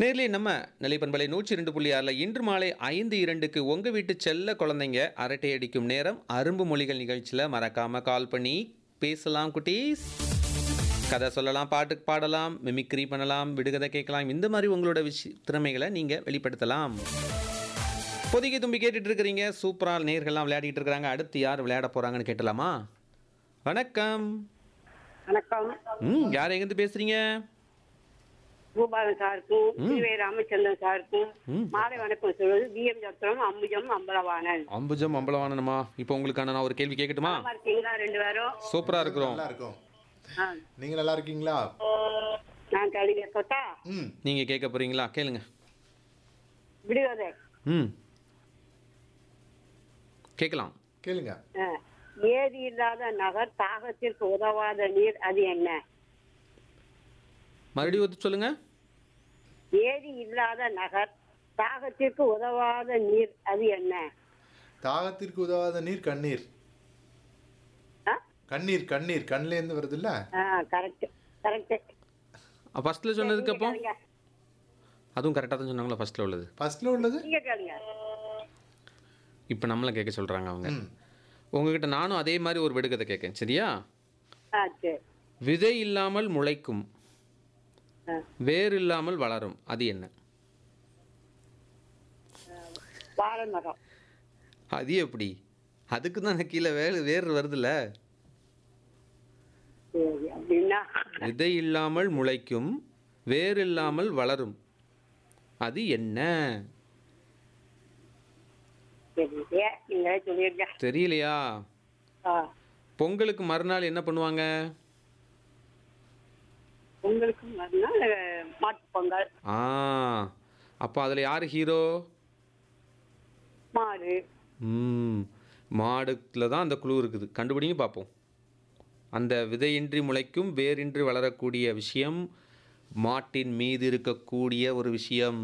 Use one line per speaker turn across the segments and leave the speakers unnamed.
நேர்லயே நம்ம நிலைப்பண்பலை நூற்றி இரண்டு புள்ளி ஆறில் இன்று மாலை ஐந்து இரண்டுக்கு உங்கள் வீட்டு செல்ல குழந்தைங்க அரட்டை அடிக்கும் நேரம் அரும்பு மொழிகள் நிகழ்ச்சியில் மறக்காம கால் பண்ணி பேசலாம் குட்டீஸ் கதை சொல்லலாம் பாட்டுக்கு பாடலாம் மிமிக்ரி பண்ணலாம் விடுகதை கேட்கலாம் இந்த மாதிரி உங்களோட விஷய திறமைகளை நீங்கள் வெளிப்படுத்தலாம் பொதிகை தும்பி கேட்டுட்டு இருக்கிறீங்க சூப்பராக நேர்கள்லாம் விளையாடிட்டு இருக்கிறாங்க அடுத்து யார் விளையாட போகிறாங்கன்னு கேட்டலாமா வணக்கம்
வணக்கம்
ம் யார் எங்கேருந்து பேசுகிறீங்க
பூபாலன் சாருக்கும் சிவே ராமச்சந்திரன் சாருக்கும்
ம்.
மாலை வணக்கம் சொல்வது பிஎம் சத்திரம் அம்புஜம் அம்பலவாணன்
அம்புஜம் அம்பலவானனமா இப்போ உங்களுக்கான நான் ஒரு கேள்வி கேட்கட்டுமா
நல்லா இருக்கீங்களா ரெண்டு பேரும்
சூப்பரா இருக்கிறோம்
நல்லா இருக்கும்
ஆ.
நீங்க நல்லா இருக்கீங்களா
நான் கேள்வி கேட்கட்டா
ம்
நீங்க கேட்க போறீங்களா கேளுங்க
விடுவதை
ம் கேட்கலாம்
கேளுங்க
ஆ. ஏதி இல்லாத நகர் தாகத்திற்கு உதவாத நீர் அது என்ன
மறுபடியும் ஒத்து சொல்லுங்க
ஏதி இல்லாத நகர் தாகத்திற்கு உதவாத நீர் அது என்ன
தாகத்திற்கு உதவாத நீர் கண்ணீர்
ஆ?
கண்ணீர் கண்ணீர் கண்ணுல இருந்து வருது இல்ல
ஆ கரெக்ட் கரெக்ட்
ஃபர்ஸ்ட்ல சொன்னதுக்கு அப்போ அதுவும் கரெக்டாக தான் சொன்னாங்களா ஃபர்ஸ்ட்ல உள்ளது
ஃபர்ஸ்ட்ல உள்ளது
நீங்க கேளுங்க
இப்போ நம்மள கேட்க சொல்றாங்க அவங்க
ம்
உங்ககிட்ட நானும் அதே மாதிரி ஒரு விடுகதை கேட்கேன் சரியா
ஆ சரி
விதை இல்லாமல் முளைக்கும்
ஆ.
வேர் இல்லாமல் வளரும் அது என்ன
வாழை மரம்
அது எப்படி அதுக்கு தான் கீழே வேறு வேர் வருதுல்ல
சரி அப்படின்னா
விதை இல்லாமல் முளைக்கும் வேர் இல்லாமல் வளரும் அது என்ன
சரி ஏன் நீங்களே சொல்லிருங்க
தெரியலையா
ஆ
பொங்கலுக்கு மறுநாள் என்ன பண்ணுவாங்க
உங்களுக்கு மறுநாள் மாட்டுப் பொங்கல்
ஆ அப்போ அதில் யார் ஹீரோ
மாடு
ம் மாடுல தான் அந்த குழு இருக்குது கண்டுபிடிங்க பார்ப்போம் அந்த விதையின்றி முளைக்கும் வேரின்றி வளரக்கூடிய விஷயம் மாட்டின் மீது இருக்கக்கூடிய ஒரு விஷயம்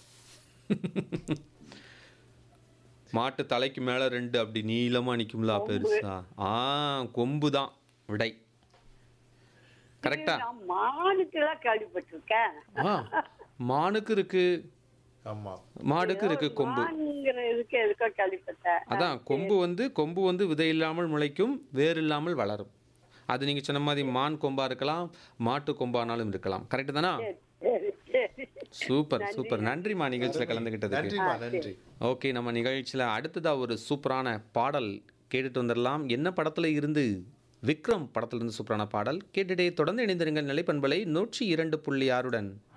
மாட்டு தலைக்கு மேலே ரெண்டு அப்படி நீளமாக நிற்கும்ல பெருசா ஆ கொம்பு தான் விடை கரெக்டா
நான் மாடுக்கெல்லாம் கேள்விப்பட்டிருக்கேன்
ஆ மானுக்கு இருக்கு
ஆமா
மாடுக்கு இருக்கு கொம்பு
மான்ங்கிற இதுக்கு எதுக்கோ கேள்விப்பட்டேன்
அதான் கொம்பு வந்து கொம்பு வந்து விதை இல்லாமல் முளைக்கும் வேர் இல்லாமல் வளரும் அது நீங்கள் சொன்ன மாதிரி மான் கொம்பா இருக்கலாம் மாட்டு கொம்பானாலும் இருக்கலாம் கரெக்டு தானா
சரி சரி
சூப்பர் சூப்பர் நன்றிம்மா நிகழ்ச்சியில் கலந்துக்கிட்டதுக்கு
நன்றிமா நன்றி
ஓகே நம்ம நிகழ்ச்சியில் அடுத்ததாக ஒரு சூப்பரான பாடல் கேட்டுட்டு வந்துடலாம் என்ன படத்தில் இருந்து விக்ரம் படத்துல இருந்து சூப்பரான பாடல் கேட்டுட்டே தொடர்ந்து இணைந்திருங்கள் நிலைப்பண்பலை நூற்றி இரண்டு புள்ளி ஆறுடன்